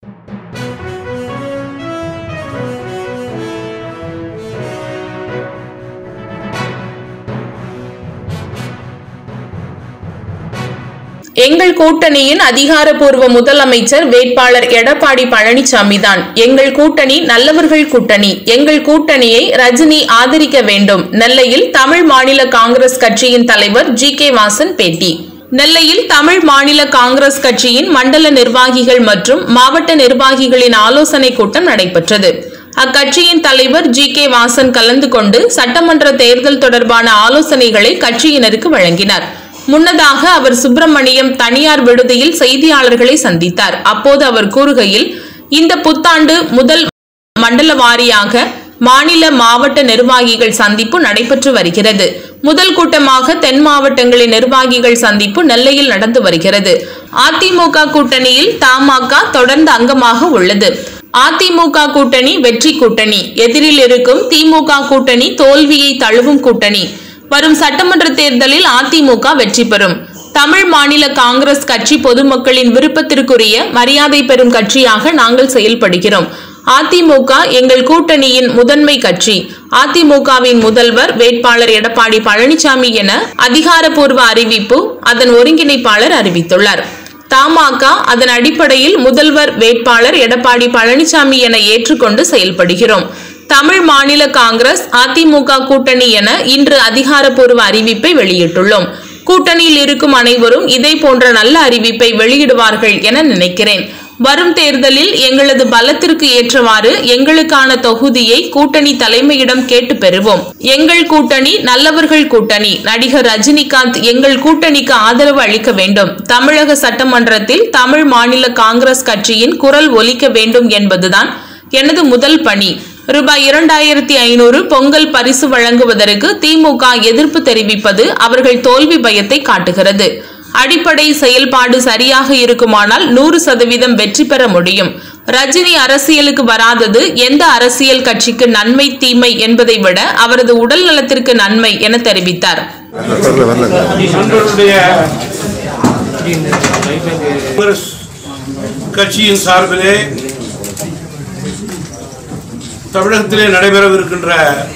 எங்கள் கூட்டணியின் அதிகாரப்பூர்வ முதலமைச்சர் வேட்பாளர் எடப்பாடி பழனிசாமி தான் எங்கள் கூட்டணி நல்லவர்கள் கூட்டணி எங்கள் கூட்டணியை ரஜினி ஆதரிக்க வேண்டும் நெல்லையில் தமிழ் மாநில காங்கிரஸ் கட்சியின் தலைவர் ஜி கே வாசன் பேட்டி நெல்லையில் தமிழ் மாநில காங்கிரஸ் கட்சியின் மண்டல நிர்வாகிகள் மற்றும் மாவட்ட நிர்வாகிகளின் ஆலோசனை கூட்டம் நடைபெற்றது அக்கட்சியின் தலைவர் ஜி கே வாசன் கலந்து கொண்டு சட்டமன்ற தேர்தல் தொடர்பான ஆலோசனைகளை கட்சியினருக்கு வழங்கினார் முன்னதாக அவர் சுப்பிரமணியம் தனியார் விடுதியில் செய்தியாளர்களை சந்தித்தார் அப்போது அவர் கூறுகையில் இந்த புத்தாண்டு முதல் மண்டல வாரியாக மாநில மாவட்ட நிர்வாகிகள் சந்திப்பு நடைபெற்று வருகிறது முதல் கூட்டமாக தென் மாவட்டங்களின் நிர்வாகிகள் சந்திப்பு நெல்லையில் நடந்து வருகிறது அதிமுக கூட்டணியில் தமாக தொடர்ந்து அங்கமாக உள்ளது அதிமுக கூட்டணி வெற்றி கூட்டணி எதிரில் இருக்கும் திமுக கூட்டணி தோல்வியை தழுவும் கூட்டணி வரும் சட்டமன்ற தேர்தலில் அதிமுக வெற்றி பெறும் தமிழ் மாநில காங்கிரஸ் கட்சி பொதுமக்களின் விருப்பத்திற்குரிய மரியாதை பெறும் கட்சியாக நாங்கள் செயல்படுகிறோம் அதிமுக எங்கள் கூட்டணியின் முதன்மை கட்சி அதிமுகவின் முதல்வர் வேட்பாளர் எடப்பாடி பழனிசாமி என அதிகாரப்பூர்வ அறிவிப்பு அதன் ஒருங்கிணைப்பாளர் அறிவித்துள்ளார் தமாக அதன் அடிப்படையில் முதல்வர் வேட்பாளர் எடப்பாடி பழனிசாமி என ஏற்றுக்கொண்டு செயல்படுகிறோம் தமிழ் மாநில காங்கிரஸ் அதிமுக கூட்டணி என இன்று அதிகாரப்பூர்வ அறிவிப்பை வெளியிட்டுள்ளோம் கூட்டணியில் இருக்கும் அனைவரும் இதே போன்ற நல்ல அறிவிப்பை வெளியிடுவார்கள் என நினைக்கிறேன் வரும் தேர்தலில் எங்களது பலத்திற்கு ஏற்றவாறு எங்களுக்கான தொகுதியை கூட்டணி தலைமையிடம் கேட்டு பெறுவோம் எங்கள் கூட்டணி நல்லவர்கள் கூட்டணி நடிகர் ரஜினிகாந்த் எங்கள் கூட்டணிக்கு ஆதரவு அளிக்க வேண்டும் தமிழக சட்டமன்றத்தில் தமிழ் மாநில காங்கிரஸ் கட்சியின் குரல் ஒலிக்க வேண்டும் என்பதுதான் எனது முதல் பணி ரூபாய் இரண்டாயிரத்தி ஐநூறு பொங்கல் பரிசு வழங்குவதற்கு திமுக எதிர்ப்பு தெரிவிப்பது அவர்கள் தோல்வி பயத்தை காட்டுகிறது அடிப்படை செயல்பாடு சரியாக இருக்குமானால் நூறு சதவீதம் வெற்றி பெற முடியும் ரஜினி அரசியலுக்கு வராதது எந்த அரசியல் கட்சிக்கு நன்மை தீமை என்பதை விட அவரது உடல் நலத்திற்கு நன்மை என தெரிவித்தார் வரல வரல நண்பர்களுடைய காங்கிரஸ் கட்சியின் சார்பிலே தமிழகத்திலே நடைபெறவிருக்கின்ற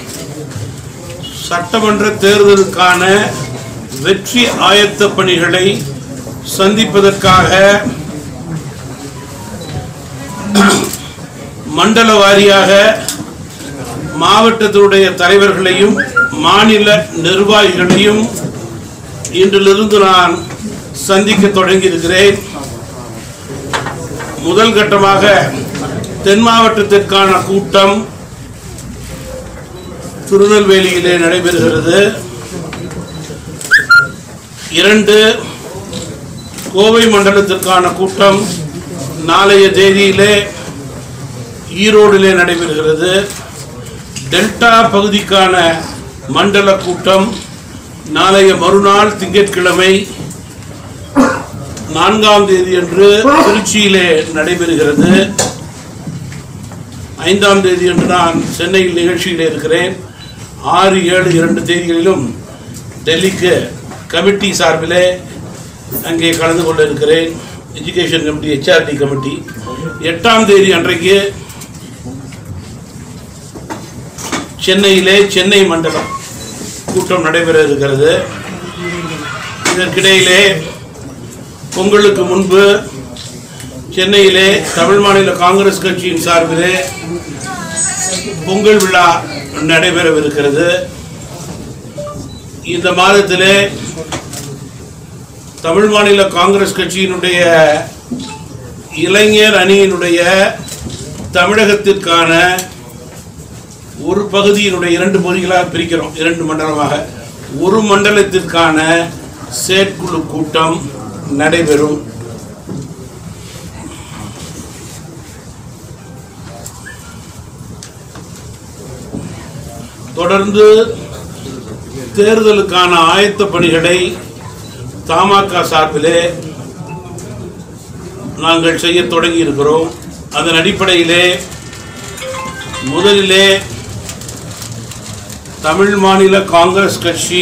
சட்டமன்ற தேர்தலுக்கான வெற்றி ஆயத்த பணிகளை சந்திப்பதற்காக மண்டல வாரியாக மாவட்டத்தினுடைய தலைவர்களையும் மாநில நிர்வாகிகளையும் இன்றிலிருந்து நான் சந்திக்க தொடங்கியிருக்கிறேன் முதல் கட்டமாக தென் மாவட்டத்திற்கான கூட்டம் திருநெல்வேலியிலே நடைபெறுகிறது இரண்டு கோவை மண்டலத்திற்கான கூட்டம் நாளைய தேதியிலே ஈரோடிலே நடைபெறுகிறது டெல்டா பகுதிக்கான மண்டல கூட்டம் நாளைய மறுநாள் திங்கட்கிழமை நான்காம் தேதி அன்று திருச்சியிலே நடைபெறுகிறது ஐந்தாம் தேதி அன்று நான் சென்னையில் நிகழ்ச்சியில் இருக்கிறேன் ஆறு ஏழு இரண்டு தேதிகளிலும் டெல்லிக்கு கமிட்டி சார்பிலே அங்கே கலந்து கொள்ள இருக்கிறேன் எஜுகேஷன் கமிட்டி ஹெச்ஆர்டி கமிட்டி எட்டாம் தேதி அன்றைக்கு சென்னையிலே சென்னை மண்டலம் கூட்டம் நடைபெற இருக்கிறது இதற்கிடையிலே பொங்கலுக்கு முன்பு சென்னையிலே தமிழ் மாநில காங்கிரஸ் கட்சியின் சார்பிலே பொங்கல் விழா நடைபெறவிருக்கிறது இந்த மாதத்திலே தமிழ் மாநில காங்கிரஸ் கட்சியினுடைய இளைஞர் அணியினுடைய தமிழகத்திற்கான ஒரு பகுதியினுடைய இரண்டு பகுதிகளாக பிரிக்கிறோம் இரண்டு மண்டலமாக ஒரு மண்டலத்திற்கான செயற்குழு கூட்டம் நடைபெறும் தொடர்ந்து தேர்தலுக்கான ஆயத்த பணிகளை தமாக சார்பிலே நாங்கள் செய்ய தொடங்கி இருக்கிறோம் அதன் அடிப்படையிலே முதலிலே தமிழ் மாநில காங்கிரஸ் கட்சி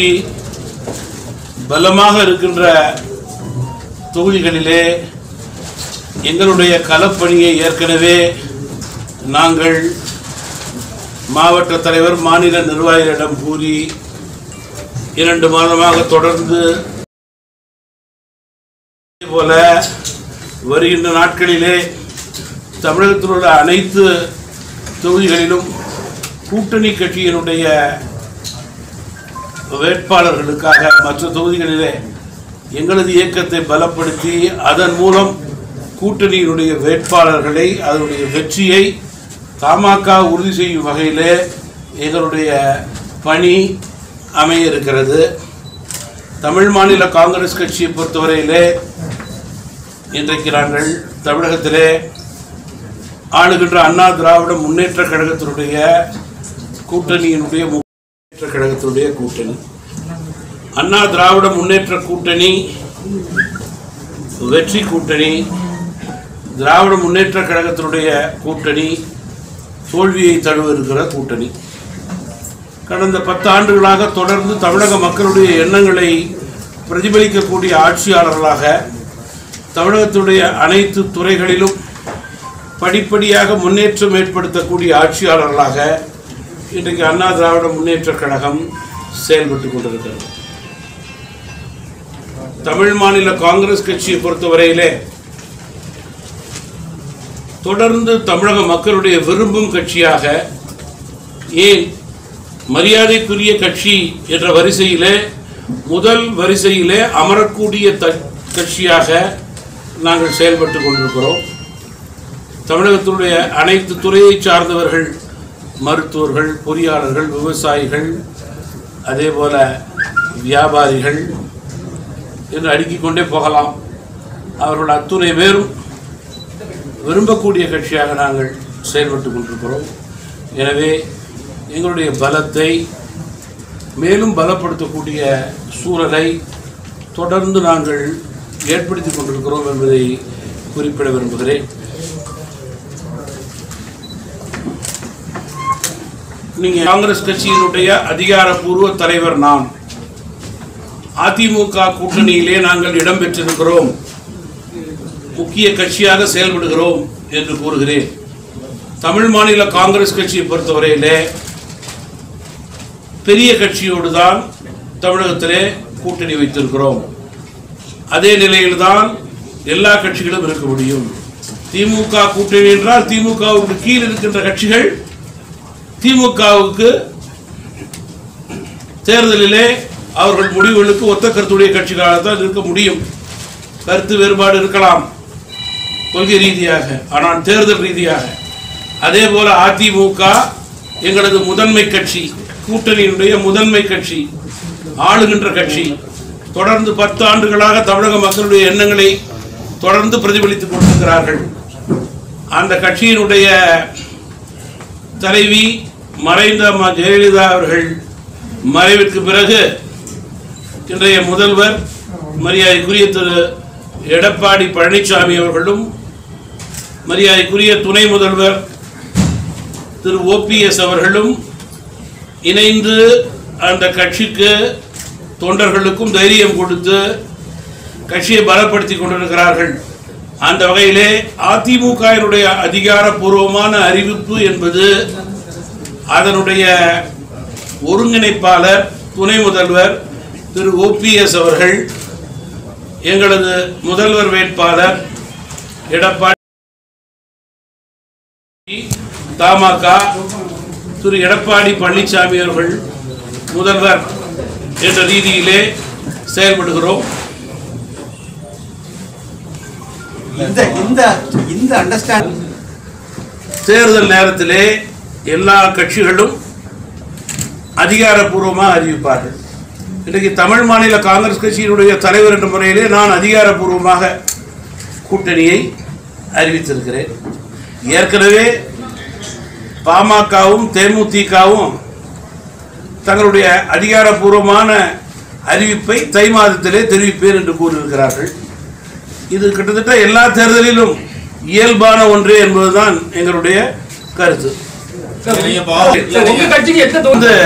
பலமாக இருக்கின்ற தொகுதிகளிலே எங்களுடைய களப்பணியை ஏற்கனவே நாங்கள் மாவட்ட தலைவர் மாநில நிர்வாகிகளிடம் கூறி இரண்டு மாதமாக தொடர்ந்து அதே போல வருகின்ற நாட்களிலே தமிழகத்தில் உள்ள அனைத்து தொகுதிகளிலும் கூட்டணி கட்சியினுடைய வேட்பாளர்களுக்காக மற்ற தொகுதிகளிலே எங்களது இயக்கத்தை பலப்படுத்தி அதன் மூலம் கூட்டணியினுடைய வேட்பாளர்களை அதனுடைய வெற்றியை தமாக உறுதி செய்யும் வகையிலே எங்களுடைய பணி அமைய இருக்கிறது தமிழ் மாநில காங்கிரஸ் கட்சியை பொறுத்தவரையிலே இன்றைக்கு நாங்கள் தமிழகத்திலே ஆளுகின்ற அண்ணா திராவிட முன்னேற்ற கழகத்தினுடைய கூட்டணியினுடைய முன்னேற்ற கழகத்தினுடைய கூட்டணி அண்ணா திராவிட முன்னேற்ற கூட்டணி வெற்றி கூட்டணி திராவிட முன்னேற்ற கழகத்தினுடைய கூட்டணி தோல்வியை தழுவிருக்கிற கூட்டணி கடந்த பத்து ஆண்டுகளாக தொடர்ந்து தமிழக மக்களுடைய எண்ணங்களை பிரதிபலிக்கக்கூடிய ஆட்சியாளர்களாக தமிழகத்துடைய அனைத்து துறைகளிலும் படிப்படியாக முன்னேற்றம் ஏற்படுத்தக்கூடிய ஆட்சியாளர்களாக இன்றைக்கு அண்ணா திராவிட முன்னேற்றக் கழகம் செயல்பட்டு கொண்டிருக்கிறது தமிழ் மாநில காங்கிரஸ் கட்சியை பொறுத்தவரையிலே தொடர்ந்து தமிழக மக்களுடைய விரும்பும் கட்சியாக ஏன் மரியாதைக்குரிய கட்சி என்ற வரிசையிலே முதல் வரிசையிலே அமரக்கூடிய த- கட்சியாக நாங்கள் செயல்பட்டு கொண்டிருக்கிறோம் தமிழகத்தினுடைய அனைத்து துறையை சார்ந்தவர்கள் மருத்துவர்கள் பொறியாளர்கள் விவசாயிகள் அதே போல வியாபாரிகள் என்று அடுக்கிக் கொண்டே போகலாம் அவர்கள் அத்துணை பேரும் விரும்பக்கூடிய கட்சியாக நாங்கள் செயல்பட்டு கொண்டிருக்கிறோம் எனவே எங்களுடைய பலத்தை மேலும் பலப்படுத்தக்கூடிய சூழலை தொடர்ந்து நாங்கள் ஏற்படுத்தி கொண்டிருக்கிறோம் என்பதை குறிப்பிட விரும்புகிறேன் நீங்க காங்கிரஸ் கட்சியினுடைய அதிகாரப்பூர்வ தலைவர் நான் அதிமுக கூட்டணியிலே நாங்கள் இடம்பெற்றிருக்கிறோம் முக்கிய கட்சியாக செயல்படுகிறோம் என்று கூறுகிறேன் தமிழ் மாநில காங்கிரஸ் கட்சியை பொறுத்தவரையிலே பெரிய கட்சியோடு தான் தமிழகத்திலே கூட்டணி வைத்திருக்கிறோம் அதே நிலையில்தான் எல்லா கட்சிகளும் இருக்க முடியும் திமுக கூட்டணி என்றால் திமுகவுக்கு கீழ் இருக்கின்ற கட்சிகள் திமுகவுக்கு தேர்தலிலே அவர்கள் முடிவுகளுக்கு ஒத்த கருத்துடைய கட்சிகளாக தான் இருக்க முடியும் கருத்து வேறுபாடு இருக்கலாம் கொள்கை ரீதியாக ஆனால் தேர்தல் ரீதியாக அதே போல அதிமுக எங்களது முதன்மை கட்சி கூட்டணியினுடைய முதன்மை கட்சி ஆளுகின்ற கட்சி தொடர்ந்து பத்து ஆண்டுகளாக தமிழக மக்களுடைய எண்ணங்களை தொடர்ந்து பிரதிபலித்துக் கொண்டிருக்கிறார்கள் அந்த கட்சியினுடைய தலைவி மறைந்த அம்மா ஜெயலலிதா அவர்கள் மறைவிற்கு பிறகு இன்றைய முதல்வர் மரியாதைக்குரிய திரு எடப்பாடி பழனிசாமி அவர்களும் மரியாதைக்குரிய துணை முதல்வர் திரு ஓபிஎஸ் அவர்களும் இணைந்து அந்த கட்சிக்கு தொண்டர்களுக்கும் தைரியம் கொடுத்து கட்சியை பலப்படுத்தி கொண்டிருக்கிறார்கள் அந்த வகையிலே அதிமுகவினுடைய அதிகாரப்பூர்வமான அறிவிப்பு என்பது அதனுடைய ஒருங்கிணைப்பாளர் துணை முதல்வர் திரு ஓபிஎஸ் அவர்கள் எங்களது முதல்வர் வேட்பாளர் எடப்பாடி தமாக திரு எடப்பாடி பழனிசாமி அவர்கள் முதல்வர் என்ற ரீதியிலே செயல்படுகிறோம் இந்த இந்த இந்த அண்டர்ஸ்டாண்ட் தேர்தல் நேரத்திலே எல்லா கட்சிகளும் அதிகாரப்பூர்வமாக அறிவிப்பார்கள் இன்றைக்கு தமிழ் மாநில காங்கிரஸ் கட்சியினுடைய தலைவர் என்ற முறையிலே நான் அதிகாரப்பூர்வமாக கூட்டணியை அறிவித்திருக்கிறேன் ஏற்கனவே பாமகவும் தேமுதிகவும் தங்களுடைய அதிகாரப்பூர்வமான அறிவிப்பை தை மாதத்திலே தெரிவிப்பேன் என்று கூறியிருக்கிறார்கள் இது கிட்டத்தட்ட எல்லா தேர்தலிலும் இயல்பான ஒன்றே என்பதுதான் எங்களுடைய கருத்து உங்க கட்சிக்கு எந்த தொகுதி வந்து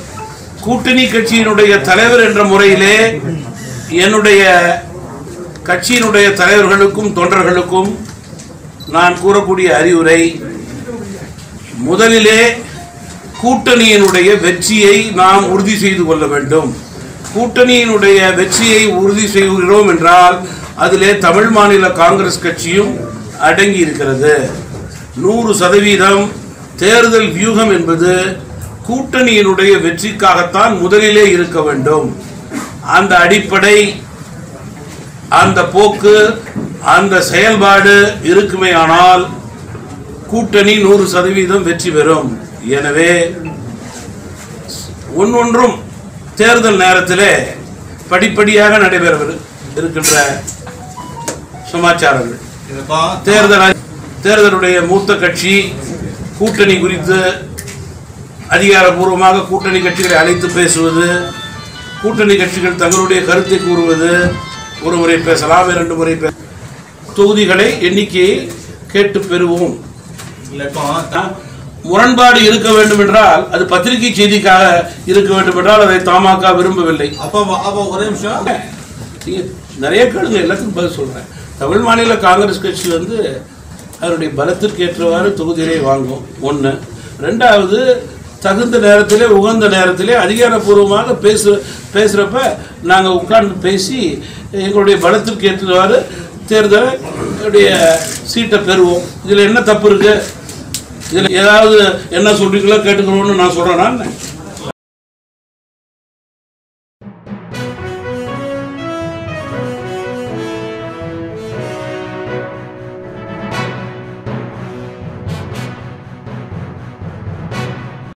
கூட்டணி கட்சியினுடைய தலைவர் என்ற முறையிலே என்னுடைய கட்சியினுடைய தலைவர்களுக்கும் தொண்டர்களுக்கும் நான் கூறக்கூடிய அறிவுரை முதலிலே கூட்டணியினுடைய வெற்றியை நாம் உறுதி செய்து கொள்ள வேண்டும் கூட்டணியினுடைய வெற்றியை உறுதி செய்கிறோம் என்றால் அதிலே தமிழ் மாநில காங்கிரஸ் கட்சியும் அடங்கி இருக்கிறது நூறு சதவீதம் தேர்தல் வியூகம் என்பது கூட்டணியினுடைய வெற்றிக்காகத்தான் முதலிலே இருக்க வேண்டும் அந்த அடிப்படை அந்த போக்கு அந்த செயல்பாடு இருக்குமே ஆனால் கூட்டணி நூறு சதவீதம் வெற்றி பெறும் எனவே ஒன்றொன்றும் தேர்தல் நேரத்திலே படிப்படியாக நடைபெற இருக்கின்ற சமாச்சாரங்கள் தேர்தல் அறி- தேர்தலுடைய மூத்த கட்சி கூட்டணி குறித்து அதிகாரப்பூர்வமாக கூட்டணி கட்சிகளை அழைத்து பேசுவது கூட்டணி கட்சிகள் தங்களுடைய கருத்தை கூறுவது ஒரு முறை பேசலாம் இரண்டு முறை பே தொகுதிகளை எண்ணிக்கையை கேட்டு பெறுவோம் முரண்பாடு இருக்க வேண்டும் என்றால் அது பத்திரிகை செய்திக்காக இருக்க வேண்டும் என்றால் அதை தமாக விரும்பவில்லை அப்போ அப்போ ஒரே நிமிஷம் நீங்க நிறைய கேளுங்க எல்லாத்துக்கும் பதில் சொல்றேன் தமிழ் மாநில காங்கிரஸ் கட்சி வந்து அதனுடைய பலத்திற்கு ஏற்றவாறு தொகுதிகளை வாங்கும் ஒன்று ரெண்டாவது தகுந்த நேரத்திலே உகந்த நேரத்திலே அதிகாரப்பூர்வமாக பேசு பேசுகிறப்ப நாங்கள் உட்கார்ந்து பேசி எங்களுடைய பலத்திற்கு ஏற்றவாறு தேர்தலுடைய சீட்டை பெறுவோம் இதில் என்ன தப்பு இருக்கு இதில் ஏதாவது என்ன சொல்றீங்களோ கேட்டுக்கிறோன்னு நான் சொல்கிறேன்னா